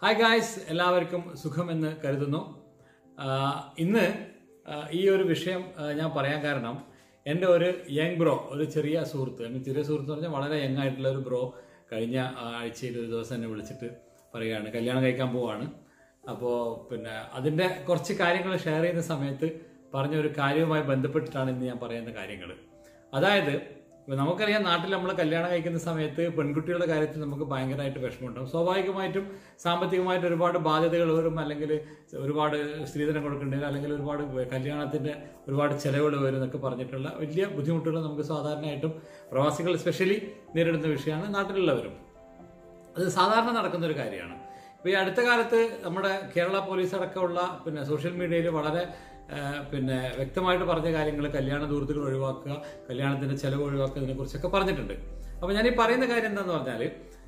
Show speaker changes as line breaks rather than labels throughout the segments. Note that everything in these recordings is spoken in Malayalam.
ഹായ് ഗായ്സ് എല്ലാവർക്കും സുഖമെന്ന് കരുതുന്നു ആ, ഇന്ന് ആ, ഈ ഒരു വിഷയം ആ, ഞാൻ പറയാൻ കാരണം എൻ്റെ ഒരു യങ് ബ്രോ ഒരു ചെറിയ സുഹൃത്ത് അങ്ങനെ ചെറിയ സുഹൃത്ത് എന്ന് പറഞ്ഞാൽ വളരെ യങ് ആയിട്ടുള്ള ഒരു ബ്രോ കഴിഞ്ഞ ആ, ആഴ്ചയിൽ ഒരു ദിവസം എന്നെ വിളിച്ചിട്ട് പറയുകയാണ് കല്യാണം കഴിക്കാൻ പോവാണ് അപ്പോൾ പിന്നെ അതിൻ്റെ കുറച്ച് കാര്യങ്ങൾ ഷെയർ ചെയ്യുന്ന സമയത്ത് പറഞ്ഞ ഒരു കാര്യവുമായി ബന്ധപ്പെട്ടിട്ടാണ് ഇന്ന് ഞാൻ പറയുന്ന കാര്യങ്ങൾ അതായത് ഇപ്പൊ നമുക്കറിയാം നാട്ടിൽ നമ്മൾ കല്യാണം കഴിക്കുന്ന സമയത്ത് പെൺകുട്ടികളുടെ കാര്യത്തിൽ നമുക്ക് ഭയങ്കരമായിട്ട് വിഷമമുണ്ടാവും സ്വാഭാവികമായിട്ടും സാമ്പത്തികമായിട്ട് ഒരുപാട് ബാധ്യതകൾ വരും അല്ലെങ്കിൽ ഒരുപാട് സ്ത്രീധനം കൊടുക്കേണ്ടി അല്ലെങ്കിൽ ഒരുപാട് കല്യാണത്തിന്റെ ഒരുപാട് ചെലവുകൾ വരും എന്നൊക്കെ പറഞ്ഞിട്ടുള്ള വലിയ ബുദ്ധിമുട്ടുകൾ നമുക്ക് സാധാരണയായിട്ടും പ്രവാസികൾ സ്പെഷ്യലി നേരിടുന്ന വിഷയമാണ് നാട്ടിലുള്ളവരും അത് സാധാരണ നടക്കുന്ന ഒരു കാര്യമാണ് ഇപ്പൊ ഈ അടുത്ത കാലത്ത് നമ്മുടെ കേരള പോലീസ് അടക്കമുള്ള പിന്നെ സോഷ്യൽ മീഡിയയിൽ വളരെ ആ, പിന്നെ വ്യക്തമായിട്ട് പറഞ്ഞ കാര്യങ്ങൾ കല്യാണ ദൂരത്തുകൾ ഒഴിവാക്കുക കല്യാണത്തിന്റെ ചെലവ് ഒഴിവാക്കുക ഇതിനെ കുറിച്ചൊക്കെ പറഞ്ഞിട്ടുണ്ട് അപ്പൊ ഞാൻ ഈ പറയുന്ന കാര്യം എന്താന്ന് പറഞ്ഞാൽ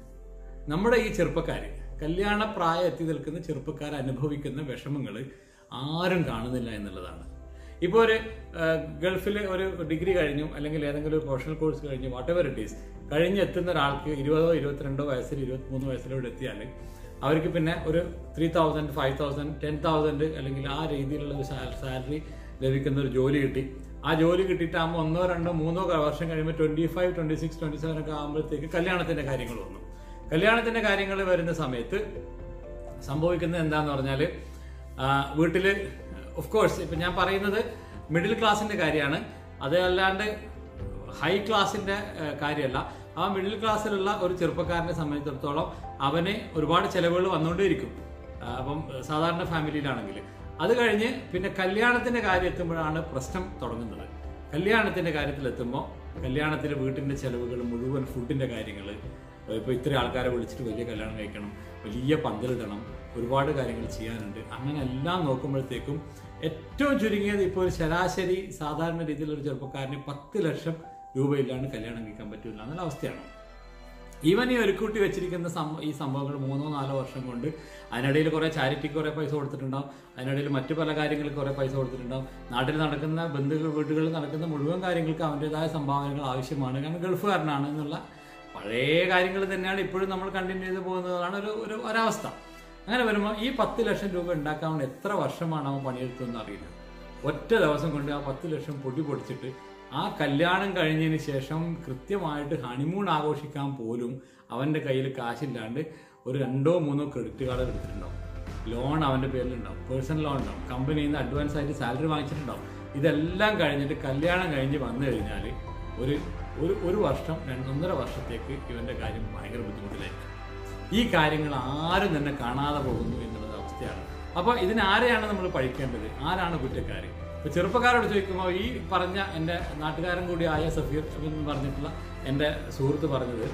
നമ്മുടെ ഈ ചെറുപ്പക്കാർ കല്യാണ പ്രായം എത്തി നിൽക്കുന്ന ചെറുപ്പക്കാർ അനുഭവിക്കുന്ന വിഷമങ്ങൾ ആരും കാണുന്നില്ല എന്നുള്ളതാണ് ഇപ്പോൾ ഒരു ഗൾഫിൽ ഒരു ഡിഗ്രി കഴിഞ്ഞു അല്ലെങ്കിൽ ഏതെങ്കിലും ഒരു പ്രൊഫഷണൽ കോഴ്സ് കഴിഞ്ഞു വാട്ട് എവർ ഇറ്റ് ഈസ് കഴിഞ്ഞെത്തുന്ന ഒരാൾക്ക് ഇരുപതോ ഇരുപത്തിരണ്ടോ വയസ്സിൽ ഇരുപത്തിമൂന്ന് വയസ്സിലോട് എത്തിയാൽ അവർക്ക് പിന്നെ ഒരു three thousand five thousand ten thousand അല്ലെങ്കിൽ ആ രീതിയിലുള്ള ഒരു സാലറി ലഭിക്കുന്ന ഒരു ജോലി കിട്ടി ആ ജോലി കിട്ടിയിട്ടാകുമ്പോൾ ഒന്നോ രണ്ടോ മൂന്നോ വർഷം കഴിയുമ്പോൾ twenty five twenty six twenty seven ഒക്കെ ആകുമ്പോഴത്തേക്ക് കല്യാണത്തിന്റെ കാര്യങ്ങൾ വന്നു കല്യാണത്തിന്റെ കാര്യങ്ങൾ വരുന്ന സമയത്ത് സംഭവിക്കുന്നത് എന്താന്ന് പറഞ്ഞാല് ആ, വീട്ടില് ഓഫ് കോഴ്സ് ഇപ്പൊ ഞാൻ പറയുന്നത് മിഡിൽ ക്ലാസിന്റെ കാര്യമാണ് അതല്ലാണ്ട് ഹൈ ക്ലാസിന്റെ ആ, കാര്യമല്ല ആ മിഡിൽ ക്ലാസ്സിലുള്ള ഒരു ചെറുപ്പക്കാരനെ സംബന്ധിച്ചിടത്തോളം അവന് ഒരുപാട് ചെലവുകൾ വന്നുകൊണ്ടേയിരിക്കും ആ, അപ്പം സാധാരണ ഫാമിലിയിലാണെങ്കിൽ അത് കഴിഞ്ഞ് പിന്നെ കല്യാണത്തിന്റെ കാര്യം എത്തുമ്പോഴാണ് പ്രശ്നം തുടങ്ങുന്നത് കല്യാണത്തിന്റെ കാര്യത്തിൽ എത്തുമ്പോൾ കല്യാണത്തിൽ വീട്ടിന്റെ ചെലവുകൾ മുഴുവൻ ഫുഡിന്റെ കാര്യങ്ങൾ ഇപ്പോൾ ഇത്ര ആൾക്കാരെ വിളിച്ചിട്ട് വലിയ കല്യാണം കഴിക്കണം വലിയ പന്തലിടണം ഒരുപാട് കാര്യങ്ങൾ ചെയ്യാനുണ്ട് അങ്ങനെ എല്ലാം നോക്കുമ്പോഴത്തേക്കും ഏറ്റവും ചുരുങ്ങിയത് ഇപ്പോൾ ഒരു ശരാശരി സാധാരണ രീതിയിലുള്ള ഒരു ചെറുപ്പക്കാരന് പത്ത് ലക്ഷം രൂപയില്ലാണ്ട് കല്യാണം കഴിക്കാൻ പറ്റില്ല എന്നുള്ള അവസ്ഥയാണ് ഈവൻ ഈ ഒരുക്കൂട്ടി വെച്ചിരിക്കുന്ന സം- ഈ സംഭവങ്ങൾ മൂന്നോ നാലോ വർഷം കൊണ്ട് അതിനിടയിൽ കുറെ ചാരിറ്റിക്ക് കുറെ പൈസ കൊടുത്തിട്ടുണ്ടാവും അതിനിടയിൽ മറ്റു പല കാര്യങ്ങൾക്ക് കുറെ പൈസ കൊടുത്തിട്ടുണ്ടാവും നാട്ടിൽ നടക്കുന്ന ബന്ധുക്കൾ വീടുകളിൽ നടക്കുന്ന മുഴുവൻ കാര്യങ്ങൾക്ക് അവൻ്റെതായ സംഭാവനകൾ ആവശ്യമാണ് കാരണം ഗൾഫുകാരനാണ് എന്നുള്ള പഴയ കാര്യങ്ങൾ തന്നെയാണ് ഇപ്പോഴും നമ്മൾ കണ്ടിന്യൂ ചെയ്ത് പോകുന്നതാണ് ഒരു ഒരു ഒരവസ്ഥ അങ്ങനെ വരുമ്പോൾ ഈ പത്ത് ലക്ഷം രൂപ ഉണ്ടാക്കാൻ അവൻ എത്ര വർഷമാണ് അവൻ പണിയെടുത്തതെന്ന് അറിയില്ല ഒറ്റ ദിവസം കൊണ്ട് ആ പത്ത് ലക്ഷം പൊടി പൊടിച്ചിട്ട് ആ കല്യാണം കഴിഞ്ഞതിന് ശേഷം കൃത്യമായിട്ട് ഹണിമൂൺ ആഘോഷിക്കാൻ പോലും അവന്റെ കയ്യിൽ കാശില്ലാണ്ട് ഒരു രണ്ടോ മൂന്നോ ക്രെഡിറ്റ് കാർഡ് എടുത്തിട്ടുണ്ടാവും ലോൺ അവന്റെ പേരിലുണ്ടാവും പേഴ്സണൽ ലോൺ ഉണ്ടാവും കമ്പനിയിൽ നിന്ന് അഡ്വാൻസ് ആയിട്ട് സാലറി വാങ്ങിച്ചിട്ടുണ്ടാവും ഇതെല്ലാം കഴിഞ്ഞിട്ട് കല്യാണം കഴിഞ്ഞ് വന്നു കഴിഞ്ഞാൽ ഒരു ഒരു ഒരു വർഷം രണ്ടൊന്നര വർഷത്തേക്ക് ഇവന്റെ കാര്യം ഭയങ്കര ബുദ്ധിമുട്ടിലായിരിക്കും ഈ കാര്യങ്ങൾ ആരും തന്നെ കാണാതെ പോകുന്നു എന്നുള്ളത് അവസ്ഥയാണ് അപ്പൊ ഇതിന് ആരെയാണ് നമ്മൾ പഴിക്കേണ്ടത് ആരാണ് കുറ്റക്കാര് ഇപ്പൊ ചെറുപ്പക്കാരോട് ചോദിക്കുമ്പോൾ ഈ പറഞ്ഞ എൻ്റെ നാട്ടുകാരൻ കൂടിയായ സഫീർ എന്ന് പറഞ്ഞിട്ടുള്ള എൻ്റെ സുഹൃത്ത് പറഞ്ഞത്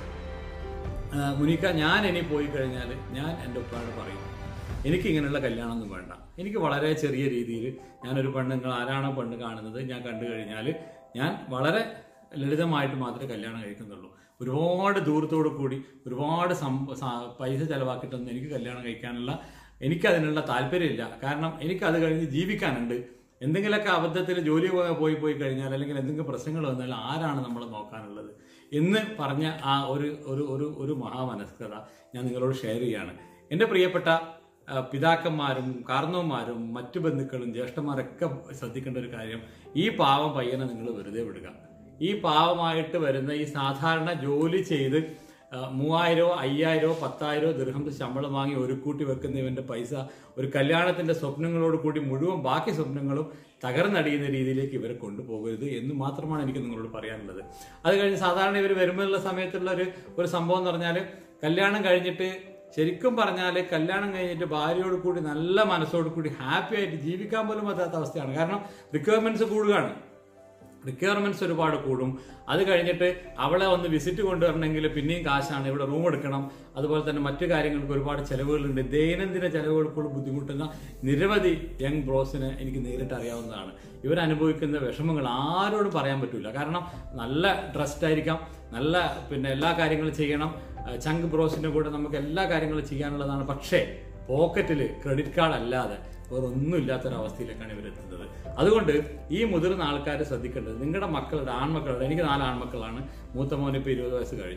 ആ, മുനീക്ക ഞാൻ ഇനി പോയി കഴിഞ്ഞാൽ ഞാൻ എൻ്റെ ഉപ്പാട് പറയും എനിക്ക് ഇങ്ങനെയുള്ള കല്യാണമൊന്നും വേണ്ട എനിക്ക് വളരെ ചെറിയ രീതിയിൽ ഞാനൊരു പെണ്ണ് നിങ്ങൾ ആരാണോ പെണ്ണ് കാണുന്നത് ഞാൻ കണ്ടു കഴിഞ്ഞാൽ ഞാൻ വളരെ ലളിതമായിട്ട് മാത്രമേ കല്യാണം കഴിക്കുന്നുള്ളൂ ഒരുപാട് ദൂരത്തോടു കൂടി ഒരുപാട് സം- സ- പൈസ ചെലവാക്കിയിട്ടൊന്നും എനിക്ക് കല്യാണം കഴിക്കാനുള്ള എനിക്കതിനുള്ള താല്പര്യമില്ല കാരണം എനിക്ക് അത് കഴിഞ്ഞ് ജീവിക്കാനുണ്ട് എന്തെങ്കിലുമൊക്കെ അബദ്ധത്തിൽ ജോലി പോ- പോയി പോയി കഴിഞ്ഞാൽ അല്ലെങ്കിൽ എന്തെങ്കിലും പ്രശ്നങ്ങൾ വന്നാൽ ആരാണ് നമ്മളെ നോക്കാനുള്ളത് എന്ന് പറഞ്ഞ ആ ഒരു ഒരു ഒരു ഒരു മഹാമനസ്കത ഞാൻ നിങ്ങളോട് ഷെയർ ചെയ്യാണ് എൻ്റെ പ്രിയപ്പെട്ട ആ, പിതാക്കന്മാരും കാർന്നവന്മാരും മറ്റു ബന്ധുക്കളും ജ്യേഷ്ഠന്മാരൊക്കെ ശ്രദ്ധിക്കേണ്ട ഒരു കാര്യം ഈ പാവം പയ്യനെ നിങ്ങൾ വെറുതെ വിടുക ഈ പാവമായിട്ട് വരുന്ന ഈ സാധാരണ ജോലി ചെയ്ത് ആ, മൂവായിരോ അയ്യായിരോ പത്തായിരോ ദീർഘം ശമ്പളം വാങ്ങി ഒരു കൂട്ടി വെക്കുന്ന ഇവന്റെ പൈസ ഒരു കല്യാണത്തിന്റെ സ്വപ്നങ്ങളോട് കൂടി മുഴുവൻ ബാക്കി സ്വപ്നങ്ങളും തകർന്നടിയുന്ന രീതിയിലേക്ക് ഇവരെ കൊണ്ടുപോകരുത് എന്ന് മാത്രമാണ് എനിക്ക് നിങ്ങളോട് പറയാനുള്ളത് അത് കഴിഞ്ഞ് സാധാരണ ഇവർ വരുമ്പോഴുള്ള സമയത്തുള്ള ഒരു ഒരു സംഭവം എന്ന് പറഞ്ഞാൽ കല്യാണം കഴിഞ്ഞിട്ട് ശരിക്കും പറഞ്ഞാൽ കല്യാണം കഴിഞ്ഞിട്ട് ഭാര്യയോട് കൂടി നല്ല മനസ്സോട് കൂടി ഹാപ്പി ആയിട്ട് ജീവിക്കാൻ പോലും പറ്റാത്ത അവസ്ഥയാണ് കാരണം റിക്വയർമെന്റ്സ് കൂടുകയാണ് റിക്വയർമെന്റ്സ് ഒരുപാട് കൂടും അത് കഴിഞ്ഞിട്ട് അവളെ ഒന്ന് വിസിറ്റ് കൊണ്ടുവരണമെങ്കിൽ പിന്നെയും കാശാണ് ഇവിടെ റൂം എടുക്കണം അതുപോലെ തന്നെ മറ്റു കാര്യങ്ങൾക്ക് ഒരുപാട് ചെലവുകളുണ്ട് ദൈനംദിന ചെലവുകൾക്കുള്ള ബുദ്ധിമുട്ടുന്ന നിരവധി യങ് ബ്രോസിന് എനിക്ക് നേരിട്ട് അറിയാവുന്നതാണ് ഇവരനുഭവിക്കുന്ന വിഷമങ്ങൾ ആരോടും പറയാൻ പറ്റില്ല കാരണം നല്ല ട്രസ്റ്റ് ആയിരിക്കാം നല്ല പിന്നെ എല്ലാ കാര്യങ്ങളും ചെയ്യണം ചങ്ക് ബ്രോസിന്റെ കൂടെ നമുക്ക് എല്ലാ കാര്യങ്ങളും ചെയ്യാനുള്ളതാണ് പക്ഷേ പോക്കറ്റിൽ ക്രെഡിറ്റ് കാർഡ് അല്ലാതെ വേറെ ഒന്നും ഇല്ലാത്തൊരവസ്ഥയിലേക്കാണ് ഇവരെത്തുന്നത് അതുകൊണ്ട് ഈ മുതിർന്ന ആൾക്കാർ ശ്രദ്ധിക്കേണ്ടത് നിങ്ങളുടെ മക്കളുടെ ആൺമക്കളുടെ എനിക്ക് നാല് ആൺമക്കളാണ് മൂത്ത മോന് ഇപ്പോൾ ഇരുപത് വയസ്സ് കഴിഞ്ഞു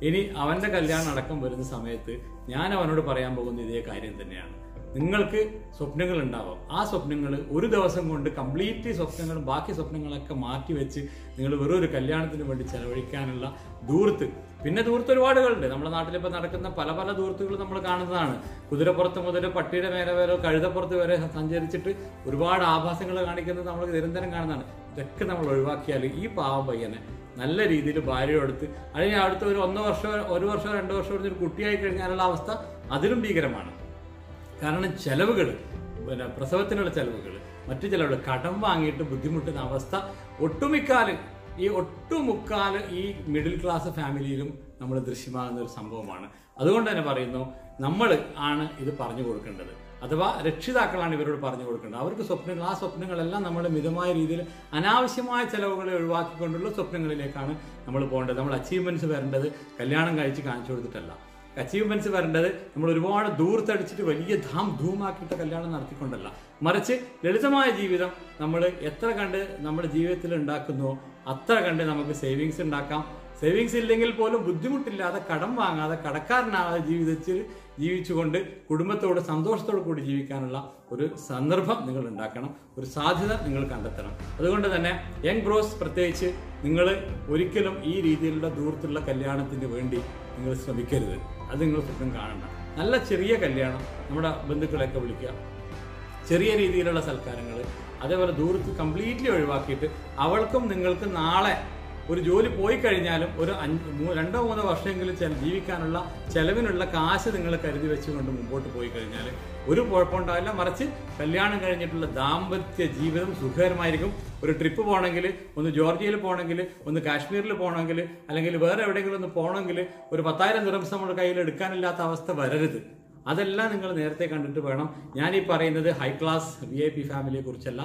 ഇനി അവന്റെ കല്യാണം അടക്കം വരുന്ന സമയത്ത് ഞാൻ അവനോട് പറയാൻ പോകുന്ന ഇതേ കാര്യം തന്നെയാണ് നിങ്ങൾക്ക് സ്വപ്നങ്ങൾ ഉണ്ടാവാം ആ സ്വപ്നങ്ങൾ ഒരു ദിവസം കൊണ്ട് കംപ്ലീറ്റ് സ്വപ്നങ്ങളും ബാക്കി സ്വപ്നങ്ങളൊക്കെ മാറ്റി വെച്ച് നിങ്ങൾ വെറും ഒരു കല്യാണത്തിന് വേണ്ടി ചെലവഴിക്കാനുള്ള ദൂരത്ത് പിന്നെ ദൂരത്ത് ഒരുപാടുകളുണ്ട് നമ്മുടെ നാട്ടിലിപ്പോൾ നടക്കുന്ന പല പല ദൂരത്തുകൾ നമ്മൾ കാണുന്നതാണ് കുതിരപ്പുറത്ത് മുതൽ പട്ടിയുടെ മേലെ വരെ കഴുതപ്പുറത്ത് വരെ സഞ്ചരിച്ചിട്ട് ഒരുപാട് ആഭാസങ്ങൾ കാണിക്കുന്നത് നമ്മൾ നിരന്തരം കാണുന്നതാണ് ഇതൊക്കെ നമ്മൾ ഒഴിവാക്കിയാൽ ഈ പാവം പയ്യനെ നല്ല രീതിയിൽ ഭാര്യയോടുത്ത് അല്ലെങ്കിൽ അടുത്ത ഒരു ഒന്നോ വർഷമോ ഒരു വർഷമോ രണ്ടു വർഷമോ ഒരു കുട്ടിയായി കഴിഞ്ഞാലുള്ള അവസ്ഥ അതിലും ഭീകരമാണ് കാരണം ചെലവുകൾ പിന്നെ പ്രസവത്തിനുള്ള ചെലവുകൾ മറ്റു ചെലവുകൾ കടം വാങ്ങിയിട്ട് ബുദ്ധിമുട്ടുന്ന അവസ്ഥ ഒട്ടുമിക്കാല് ഈ ഒട്ടുമുക്കാല് ഈ മിഡിൽ ക്ലാസ് ഫാമിലിയിലും നമ്മൾ ദൃശ്യമാകുന്ന ഒരു സംഭവമാണ് അതുകൊണ്ട് തന്നെ പറയുന്നു നമ്മൾ ആണ് ഇത് പറഞ്ഞു കൊടുക്കേണ്ടത് അഥവാ രക്ഷിതാക്കളാണ് ഇവരോട് പറഞ്ഞു കൊടുക്കേണ്ടത് അവർക്ക് സ്വപ്നങ്ങൾ ആ സ്വപ്നങ്ങളെല്ലാം നമ്മൾ മിതമായ രീതിയിൽ അനാവശ്യമായ ചെലവുകളെ ഒഴിവാക്കിക്കൊണ്ടുള്ള സ്വപ്നങ്ങളിലേക്കാണ് നമ്മൾ പോകേണ്ടത് നമ്മൾ അച്ചീവ്മെന്റ്സ് വരേണ്ടത് കല്യാണം കഴിച്ച് കാണിച്ചു കൊടുത്തിട്ടല്ല അച്ചീവ്മെന്റ്സ് വരേണ്ടത് നമ്മൾ ഒരുപാട് ദൂരത്തടിച്ചിട്ട് വലിയ ധാം ധൂമാക്കിയിട്ട് കല്യാണം നടത്തിക്കൊണ്ടല്ല മറിച്ച് ലളിതമായ ജീവിതം നമ്മൾ എത്ര കണ്ട് നമ്മുടെ ജീവിതത്തിൽ ഉണ്ടാക്കുന്നുവോ അത്ര കണ്ട് നമുക്ക് സേവിങ്സ് ഉണ്ടാക്കാം സേവിങ്സ് ഇല്ലെങ്കിൽ പോലും ബുദ്ധിമുട്ടില്ലാതെ കടം വാങ്ങാതെ കടക്കാരനാകാതെ ജീവിതത്തിൽ ജീവിച്ചുകൊണ്ട് കുടുംബത്തോട് സന്തോഷത്തോടു കൂടി ജീവിക്കാനുള്ള ഒരു സന്ദർഭം നിങ്ങൾ ഉണ്ടാക്കണം ഒരു സാധ്യത നിങ്ങൾ കണ്ടെത്തണം അതുകൊണ്ട് തന്നെ യങ് ബ്രോസ് പ്രത്യേകിച്ച് നിങ്ങൾ ഒരിക്കലും ഈ രീതിയിലുള്ള ദൂരത്തുള്ള കല്യാണത്തിന് വേണ്ടി നിങ്ങൾ ശ്രമിക്കരുത് അത് നിങ്ങൾ സ്വപ്നം കാണണ്ട നല്ല ചെറിയ കല്യാണം നമ്മുടെ ബന്ധുക്കളെയൊക്കെ വിളിക്കുക ചെറിയ രീതിയിലുള്ള സൽക്കാരങ്ങൾ അതേപോലെ ദൂരത്ത് കംപ്ലീറ്റ്ലി ഒഴിവാക്കിയിട്ട് അവൾക്കും നിങ്ങൾക്കും നാളെ ഒരു ജോലി പോയി കഴിഞ്ഞാലും ഒരു അഞ്ച് മൂ- രണ്ടോ മൂന്നോ വർഷമെങ്കിലും ചെല- ജീവിക്കാനുള്ള ചെലവിനുള്ള കാശ് നിങ്ങൾ കരുതി വെച്ചുകൊണ്ട് മുമ്പോട്ട് പോയി കഴിഞ്ഞാൽ ഒരു കുഴപ്പമുണ്ടാവില്ല മറിച്ച് കല്യാണം കഴിഞ്ഞിട്ടുള്ള ദാമ്പത്യ ജീവിതം സുഖകരമായിരിക്കും ഒരു ട്രിപ്പ് പോകണമെങ്കിൽ ഒന്ന് ജോർജിയയിൽ പോകണമെങ്കിൽ ഒന്ന് കാശ്മീരിൽ പോകണമെങ്കിൽ അല്ലെങ്കിൽ വേറെ എവിടെയെങ്കിലും ഒന്ന് പോകണമെങ്കിൽ ഒരു പത്തായിരം ദിറംസ് നമ്മുടെ കയ്യിൽ എടുക്കാനില്ലാത്ത അവസ്ഥ വരരുത് അതെല്ലാം നിങ്ങൾ നേരത്തെ കണ്ടിട്ട് വേണം ഞാൻ ഈ പറയുന്നത് high class V I P ഫാമിലിയെ കുറിച്ചല്ല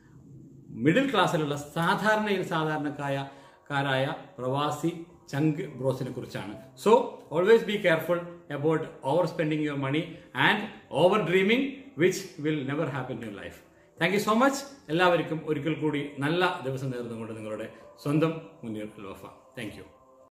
മിഡിൽ ക്ലാസ്സിലുള്ള സാധാരണയിൽ സാധാരണക്കായ കാരായ പ്രവാസി ചങ്ക് ബ്രോസിനെ കുറിച്ചാണ് so always be careful about over spending your money and over dreaming which will never happen in your life thank you so much എല്ലാവർക്കും ഒരിക്കൽ കൂടി നല്ല ദിവസം നേർന്നുകൊണ്ട് നിങ്ങളുടെ സ്വന്തം മുന്നീർ ലോഫ താങ്ക് യു